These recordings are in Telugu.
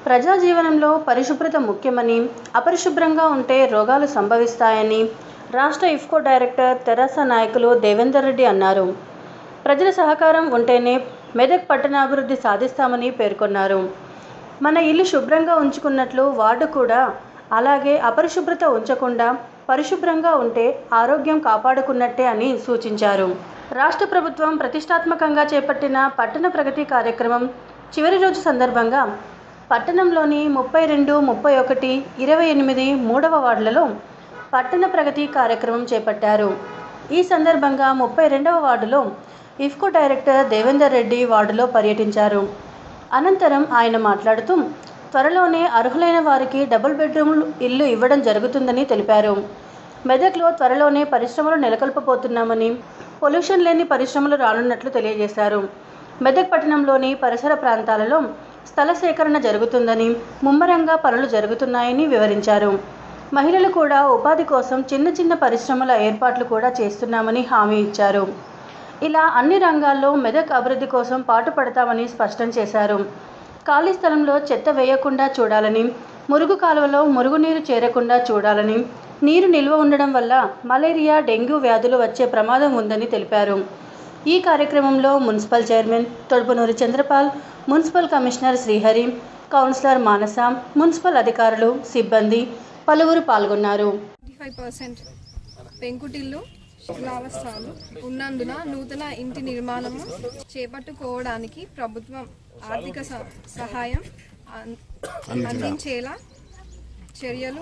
ప్రజా జీవనంలో పరిశుభ్రత ముఖ్యమని అపరిశుభ్రంగా ఉంటే రోగాలు సంభవిస్తాయని రాష్ట్ర ఇఫ్కో డైరెక్టర్ తెరాస నాయకులు దేవేందర్ రెడ్డి అన్నారు ప్రజల సహకారం ఉంటేనే మెదక్ పట్టణాభివృద్ధి సాధిస్తామని పేర్కొన్నారు మన ఇల్లు శుభ్రంగా ఉంచుకున్నట్లు వార్డు కూడా అలాగే అపరిశుభ్రత ఉంచకుండా పరిశుభ్రంగా ఉంటే ఆరోగ్యం కాపాడుకున్నట్టే అని సూచించారు రాష్ట్ర ప్రభుత్వం ప్రతిష్టాత్మకంగా చేపట్టిన పట్టణ ప్రగతి కార్యక్రమం చివరి రోజు సందర్భంగా పట్టణంలోని ముప్పై రెండు ముప్పై ఒకటి ఇరవై ఎనిమిది మూడవ వార్డులలో పట్టణ ప్రగతి కార్యక్రమం చేపట్టారు ఈ సందర్భంగా ముప్పై రెండవ వార్డులో ఇఫ్కో డైరెక్టర్ దేవేందర్ రెడ్డి వార్డులో పర్యటించారు అనంతరం ఆయన మాట్లాడుతూ త్వరలోనే అర్హులైన వారికి డబుల్ బెడ్రూమ్ ఇల్లు ఇవ్వడం జరుగుతుందని తెలిపారు మెదక్లో త్వరలోనే పరిశ్రమలు నెలకొల్పబోతున్నామని పొల్యూషన్ లేని పరిశ్రమలు రానున్నట్లు తెలియజేశారు మెదక్ పట్టణంలోని పరిసర ప్రాంతాలలో స్థల సేకరణ జరుగుతుందని ముమ్మరంగా పనులు జరుగుతున్నాయని వివరించారు మహిళలు కూడా ఉపాధి కోసం చిన్న చిన్న పరిశ్రమల ఏర్పాట్లు కూడా చేస్తున్నామని హామీ ఇచ్చారు ఇలా అన్ని రంగాల్లో మెదక్ అభివృద్ధి కోసం పాటుపడతామని స్పష్టం చేశారు ఖాళీ స్థలంలో చెత్త వేయకుండా చూడాలని మురుగు కాలువలో మురుగునీరు చేరకుండా చూడాలని నీరు నిల్వ ఉండడం వల్ల మలేరియా డెంగ్యూ వ్యాధులు వచ్చే ప్రమాదం ఉందని తెలిపారు ఈ కార్యక్రమంలో municipal chairman Thodupunoori Chandrapal municipal commissioner Srihari councillor Manasa municipal అధికారులు సిబ్బంది పలువురు పాల్గొన్నారు ఫైవ్ పర్సెంట్ పెంకుటిల్లు శిథిలావస్థలు ఉన్నందున నూతన ఇంటి నిర్మాణము చేపట్టుకోవడానికి ప్రభుత్వం ఆర్థిక స- సహాయం అన్- అందించేలా చర్యలు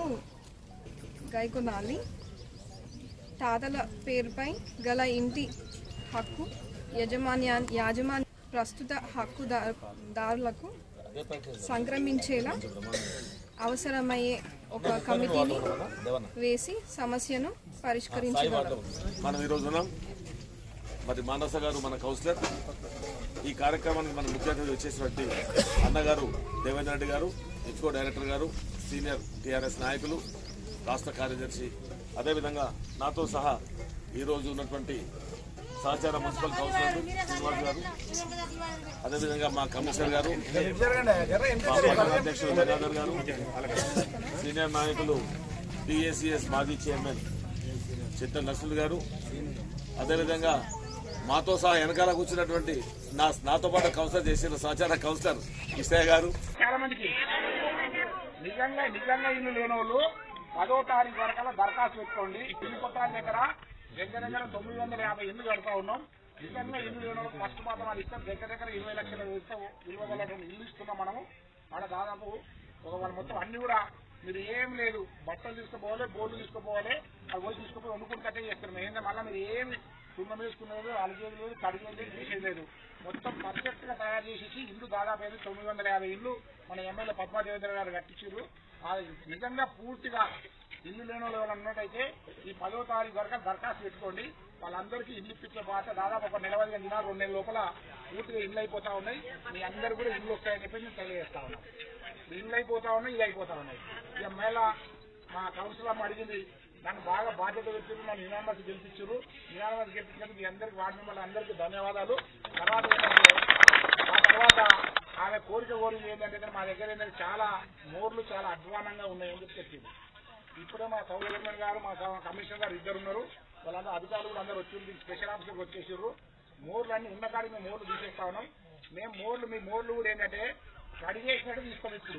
గైకొనాలి తాతల పేరుపై గల ఇంటి హక్కు యజమాన్యా యాజమాన్య ప్రస్తుత హక్కుదారులకు సంక్రమించేలా అవసరమయ్యే ఒక కమిటీని వేసి సమస్యను పరిష్కరించగలరు మనం ఈరోజు ఉన్నాం మరి మానస గారు మన కౌన్సిలర్ ఈ కార్యక్రమానికి మన ముఖ్య అతిథి వచ్చేసినటువంటి అన్నగారు దేవేంద్ర రెడ్డి గారు ఇఫ్కో డైరెక్టర్ గారు సీనియర్ టీఆర్ఎస్ నాయకులు రాష్ట్ర కార్యదర్శి అదేవిధంగా నాతో సహా ఈరోజు ఉన్నటువంటి సహచార మున్సిపల్ కౌన్సిలర్ శ్రీనివాస్ గారు అదేవిధంగా మా కమిషనర్ గారు మా పట్టణ అధ్యక్షుడు గంగాధర్ గారు సీనియర్ నాయకులు డిఏసిఎస్ మాజీ చైర్మన్ చిత్త నర్సులు గారు అదేవిధంగా మాతో సహా వెనకాల కూర్చున్నటువంటి నా నాతో పాటు కౌన్సిలర్ చేసిన సహచార కౌన్సిలర్ ఇష్టయ్య గారు చాలా మందికి నిజంగా నిజంగా ఇల్లు లేని వాళ్ళు పదో తారీఖు వరకల్లా దరఖాస్తు పెట్టుకోండి ఇల్లు కొట్టాల దగ్గర దగ్గర దగ్గర తొమ్మిది వందల యాభై ఇల్లు కడతా ఉన్నాం నిజంగా ఇల్లు లేని వాళ్ళకి ఫస్ట్ మాత్రం అది ఇస్తాం దగ్గర దగ్గర ఇరవై లక్షల ఇస్తాం ఇరవై గలటువంటి ఇల్లు ఇస్తున్నాం మనము ఆడ దాదాపు ఒక వాళ్ళ మొత్తం అన్ని కూడా మీరు ఏం లేదు బట్టలు తీసుకుపోవాలి బోర్డు తీసుకుపోవాలి అది పోయి తీసుకుపోయి వండుకుని కట్టే చేస్తున్నాం ఏంటంటే మళ్ళీ మీరు ఏమి సున్నం వేసుకునేది అలిగేది లేదు కడిగేది లేదు చేసేది లేదు మొత్తం పర్ఫెక్ట్ గా తయారు చేసేసి ఇల్లు దాదాపు అయితే తొమ్మిది వందల యాభై ఇల్లు మన ఎమ్మెల్యే పద్మాదేవేంద్ర గారు కట్టించారు అది నిజంగా పూర్తిగా ఇల్లు లేని వాళ్ళు ఎవరైనా ఉన్నట్టయితే ఈ పదో తారీఖు వరకు దరఖాస్తు పెట్టుకోండి వాళ్ళందరికీ ఇల్లు ఇప్పించే బాధ్యత దాదాపు ఒక నెల పదిహేను దినాలు రెండు నెలల లోపల పూర్తిగా ఇల్లు అయిపోతా ఉన్నాయి మీ అందరు కూడా ఇల్లు వస్తాయని చెప్పి నేను తెలియజేస్తా ఉన్నాం ఇల్లు అయిపోతా ఉన్నాయి ఇల్లు అయిపోతా ఉన్నాయి ఇక మేళ మా కౌన్సిలర్ అమ్మ అడిగింది నన్ను బాగా బాధ్యత పెట్టింది నన్ను యునామస్ గెలిపించారు యునామస్ గెలిపించినందుకు మీ అందరికి వార్డు మెంబర్లు అందరికీ ధన్యవాదాలు తర్వాత ఏంటంటే ఆ తర్వాత ఆమె కోరిక కోరింది ఏంటంటే మా దగ్గర ఏంటంటే చాలా మోర్లు చాలా అధ్వానంగా ఉన్నాయని చెప్పి చెప్పింది ఇప్పుడే మా సౌకర్యం గారు మా స- కమిషనర్ గారు ఇద్దరు ఉన్నారు వాళ్ళందరూ అధికారులు కూడా అందరూ వచ్చి స్పెషల్ ఆఫీసర్కి వచ్చేసారు మోర్లు అన్ని ఉన్న కాడికి మేము మోర్లు తీసేస్తా ఉన్నాం మేము మోర్లు మీ మోర్లు కూడా ఏంటంటే కడిగేసినట్టు తీసుకోం ఇప్పుడు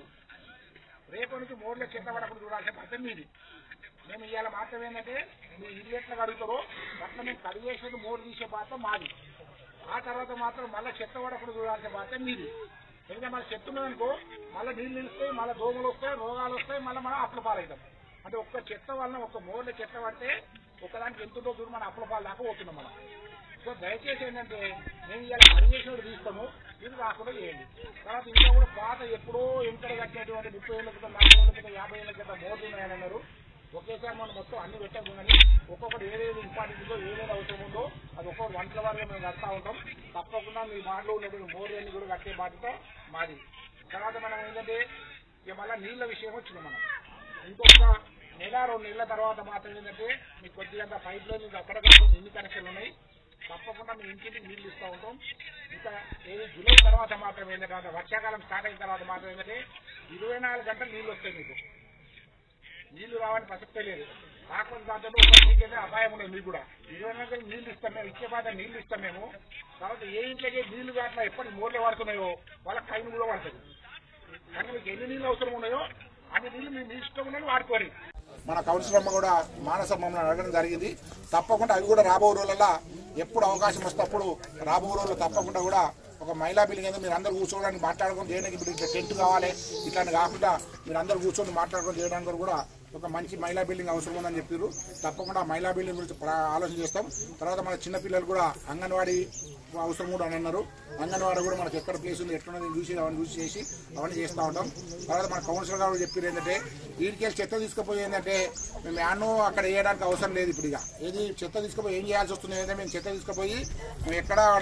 రేపు నుంచి మోర్లో చెత్త పడకుండా చూడాల్సిన బాధ్యత మీది మేము ఇవాళ మాత్రం ఏంటంటే మీరు ఇల్లు ఎట్లా కడుగుతారో అట్లా మేము కడిగేసినట్టు మోర్లు తీసే బాధ్యత మాది ఆ తర్వాత మాత్రం మళ్ళీ చెత్త పడకుండా చూడాల్సిన బాధ్యత మీది ఎందుకంటే మళ్ళీ చెత్త ఉన్నదనుకో మళ్ళీ నీళ్ళు నిలుస్తాయి మళ్ళీ దోమలు వస్తాయి రోగాలు వస్తాయి మళ్ళీ మనం అప్పుల పాలవుతాం అంటే ఒక్క చెత్త వలన ఒక మోర్ల చెత్త పడితే ఒకదానికి ఎంత ఉందో చూడు మనం అప్పుల పాలు దాకా పోతున్నాం మనం సో దయచేసి ఏంటంటే మేము ఇవాళ అడిగేసినట్టు తీస్తాము ఇది కాకుండా చేయండి తర్వాత ఇంకా కూడా పాత ఎప్పుడో ఎంతలో కట్టినటువంటి ముప్పై ఏళ్ళ క్రితం నలభై ఏళ్ళ క్రితం యాభై ఏళ్ళ క్రితం మోర్లు ఉన్నాయని అన్నారు ఒకేసారి మనం మొత్తం అన్ని పెట్టకుండాని ఒక్కొక్కటి ఏదేది ఇంపార్టెంట్ ఉందో ఏదేది అవసరం ఉందో అది ఒక్కొక్క వంటల వారిగా మేము కడతా ఉంటాం తప్పకుండా మీ మాటలో ఉన్నటువంటి మోర్లన్నీ కూడా కట్టే బాధ్యత మాది తర్వాత మనం ఏంటంటే ఇక మళ్ళీ నీళ్ళ విషయం వచ్చింది మనం ఇంకొక నెల రెండు నెలల తర్వాత మాత్రం ఏంటంటే మీకు కొద్దిగా పైప్ లైన్ ఇంకా అక్కడక్కడ ఇన్ని కనెక్షన్లు ఉన్నాయి తప్పకుండా మీ ఇంటికి నీళ్లు ఇస్తూ ఉంటాం ఇంకా ఏది జూలై తర్వాత మాత్రం ఏంటంటే వర్షాకాలం స్టార్ట్ అయిన తర్వాత మాత్రం ఏంటంటే ఇరవై నాలుగు గంటలు నీళ్ళు వస్తాయి మీకు నీళ్లు రావని ప్రసక్తే లేదు కాకపోతే దాంతో ఒక మీకైతే అపాయం ఉండదు మీకు కూడా ఇరవై నాలుగు గంటలు నీళ్లు ఇస్తాం మేము ఇచ్చే బాధ నీళ్లు ఇస్తాం మేము కాబట్టి ఏ ఇంట్లోకి నీళ్లు కాట్లా ఎప్పటి మోర్లు పడుతున్నాయో వాళ్ళకి కైను కూడా పడుతుంది కానీ మీకు ఎన్ని నీళ్ళు అవసరం ఉన్నాయో అన్ని నీళ్ళు మీ మీ ఇష్టం ఉన్నది వాడుకోరి మన కౌన్సిలర్ అమ్మ కూడా మానస మమ్మల్ని అడగడం జరిగింది తప్పకుండా అవి కూడా రాబో రోజులలో ఎప్పుడు అవకాశం వస్తే అప్పుడు రాబో రోజుల్లో తప్పకుండా కూడా ఒక మహిళా బిల్డింగ్ ఏదో మీరు అందరూ కూర్చోవడానికి మాట్లాడుకొని చేయడానికి ఇప్పుడు ఇట్లా టెంట్ కావాలి ఇట్లాంటి కాకుండా మీరు అందరూ కూర్చొని మాట్లాడుకొని చేయడానికి కూడా ఒక మంచి మహిళా బిల్డింగ్ అవసరం ఉందని చెప్పారు తప్పకుండా ఆ మహిళా బిల్డింగ్ గురించి ప్ర- ఆలోచన చేస్తాం తర్వాత మన చిన్నపిల్లలు కూడా అంగన్వాడీ అవసరం కూడా అని అన్నారు అంగన్వాడీ కూడా మనకి ఎక్కడ ప్లేస్ ఉంది ఎట్లున్నది చూసి అవన్నీ చూసి చేసి అవన్నీ చేస్తూ ఉంటాం తర్వాత మన కౌన్సిలర్ గారు చెప్పారు ఏంటంటే వీడికి చెత్త తీసుకుపోయి ఏంటంటే మేము యాన్నో అక్కడ వేయడానికి అవసరం లేదు ఇప్పుడు ఇక ఏది చెత్త తీసుకుపోయి ఏం చేయాల్సి వస్తుంది ఏంటంటే మేము చెత్త తీసుకుపోయి మేము ఎక్కడ అక్కడ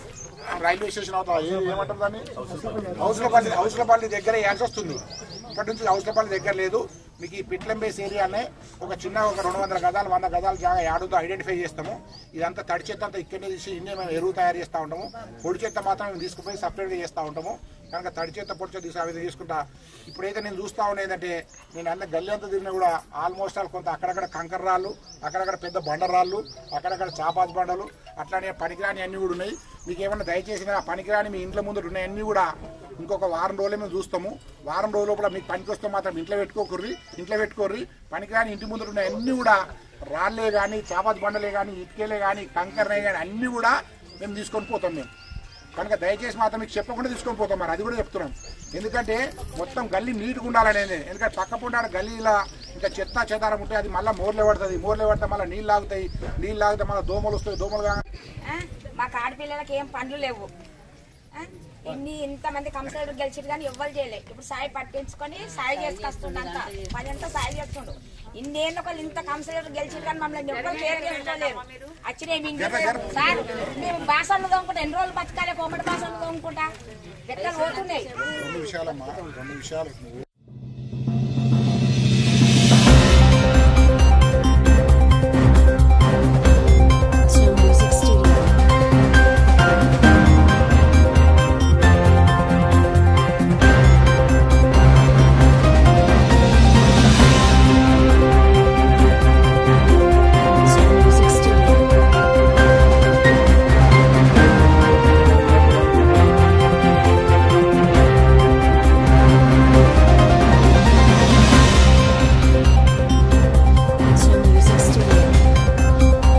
రైల్వే స్టేషన్ అవుతాం ఏది ఏమంటారు దాన్ని హౌస్లపల్లి హౌస్లపల్లి దగ్గర వేయాల్సి వస్తుంది ఇక్కడ నుంచి హౌస్లపల్లి దగ్గర లేదు మీకు ఈ పిట్లంబేస్ ఏరియానే ఒక చిన్న ఒక రెండు వందల గదాలు వంద గదాలు జాగా యాడుతో ఐడెంటిఫై చేస్తాము ఇదంతా తడి చెత్త అంతా ఇక్కడనే తీసి ఇన్నే మేము ఎరువు తయారు చేస్తూ ఉంటాము పొడి చెత్త మాత్రం మేము తీసుకుపోయి సపరేట్గా చేస్తూ ఉంటాము కనుక తడి చెత్త పొడి చెత్త తీసి ఆ విధంగా తీసుకుంటా ఇప్పుడైతే నేను చూస్తా ఉన్నా ఏంటంటే నేను అన్న గల్లీ అంతా తిరిగినా కూడా ఆల్మోస్ట్ ఆల్ కొంత అక్కడక్కడ కంకర రాళ్ళు అక్కడక్కడ పెద్ద బండరాళ్ళు అక్కడక్కడ చాపాతి బండలు అట్లానే పనికిరాని అన్ని కూడా ఉన్నాయి మీకు ఏమన్నా దయచేసి ఆ పనికిరాని మీ ఇంట్లో ముందు ఉన్నాయన్నీ కూడా ఇంకొక వారం రోజులే మేము చూస్తాము వారం రోజుల లోపల మీకు పనికి వస్తే మాత్రం ఇంట్లో పెట్టుకోకర్రి ఇంట్లో పెట్టుకోర్రి పనికిరాని ఇంటి ముందు ఉన్న అన్ని కూడా రాళ్ళే కానీ చాపాతి బండలే కానీ ఇటుకలే కానీ కంకరనే కానీ అన్ని కూడా మేము తీసుకొని పోతాం మేము కనుక దయచేసి మాత్రం మీకు చెప్పకుండా తీసుకొని పోతాం మరి అది కూడా చెప్తున్నాం ఎందుకంటే మొత్తం గల్లీ నీట్గా ఉండాలనేది ఎందుకంటే పక్క పుండాడ గల్లీలా ఇంకా చెత్త చెదారం ఉంటే అది మళ్ళీ మోర్లే పడుతుంది మోర్లే పడితే మళ్ళీ నీళ్ళు ఆగుతాయి నీళ్ళు ఆగితే మళ్ళీ దోమలు వస్తాయి దోమలు కాగా ఆ? మాకు ఆడపిల్లలకి ఏం పనులు లేవు ఆ? ఇన్ని ఇంతమంది కంసైడ్ గెలిచిరు కానీ ఎవ్వరు చేయలే ఇప్పుడు సాయి పట్టించుకొని సాయి చేసుకొస్తుండంత పని అంతా సాయి చేస్తుండు ఇన్నేళ్ళు ఒకళ్ళు ఇంత కంసైడ్ గెలిచిరు కానీ మమ్మల్ని ఎవ్వరు చేసుకోలేరు వచ్చిన సార్ మేము బాసన్లు తోముకుంటా ఎన్ని రోజులు బతకాలి కోమటి బాసన్లు తోముకుంటా లెక్కలు పోతున్నాయి రెండు విషయాలమ్మా రెండు విషయాలు Snow Music Studio. Snow Music Studio. Snow Music Studio.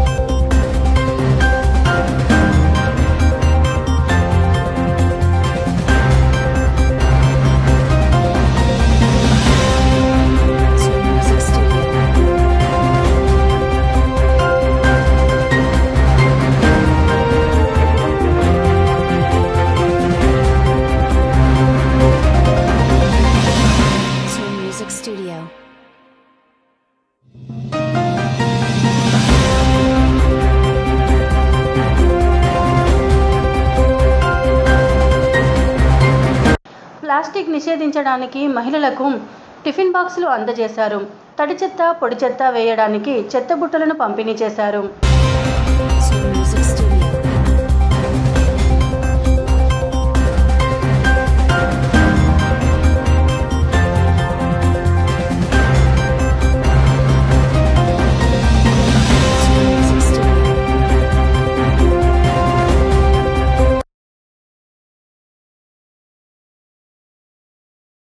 Snow Music Studio. Snow Music Studio. Plastic నిషేధించడానికి మహిళలకు టిఫిన్ బాక్సులు అందజేశారు తడి చెత్త పొడి చెత్త వేయడానికి చెత్త బుట్టలను పంపిణీ చేశారు Snow Music Studio.